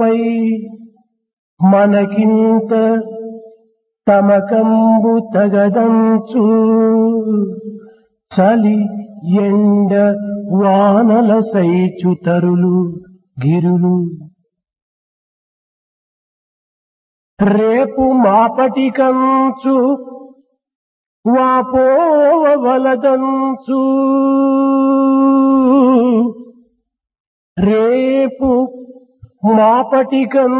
పై మనకింత తమకంబు తగదంచు చలి ఎండ వానల సైచుతరులు గిరులు రేపు మాపటి కంచు వాపోవలదంచు రేపు మాపటి కంచు